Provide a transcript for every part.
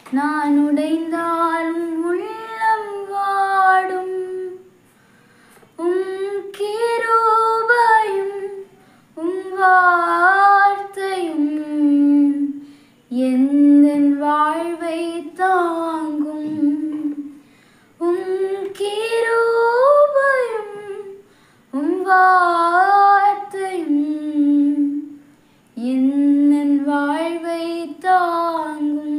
நான் உடைந்தாலும் உள்ளம் வாடும் உம் கிருபையும் உம் வார்த்தையும் எந்தன் வாழ்வை தாங்கும் உம் கிருபையும் உம் வார்த்தையும் எந்தன் வாழ்வை தாங்கும்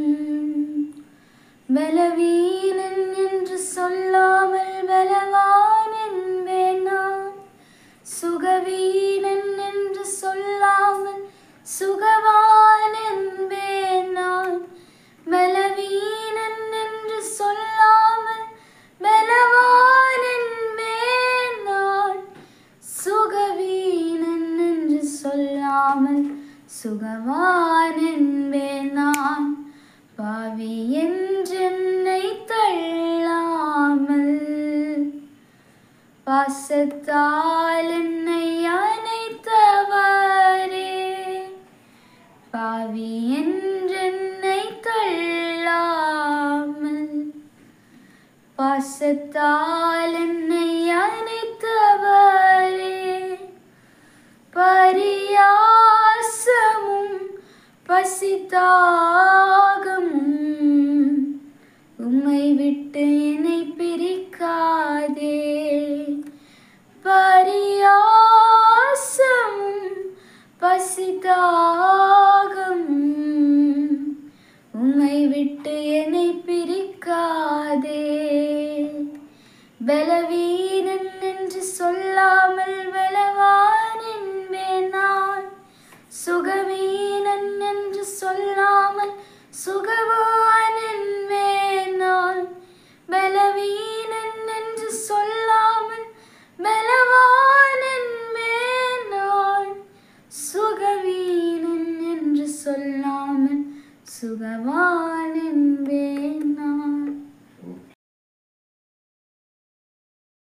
பலவீனன் என்று சொல்லாமல் பலவான் என்பேன் நான் சுகவீனன் என்று சொல்லாமல் சுகவான் என்பேன் நான் பலவீனன் என்று சொல்லாமல் பலவான் என்பேன் நான் சுகவீனன் என்று சொல்லாமல் சுகவான் என்பேன் நான் பாவி என்றென்னை தள்ளாமல் பாசத்தால் என்னை அணைத்தவரே பாவி என்றென்னை தள்ளாமல் பாசத்தால் என்னை அணைத்தவரே பரியாசமும் பசித்தாலும்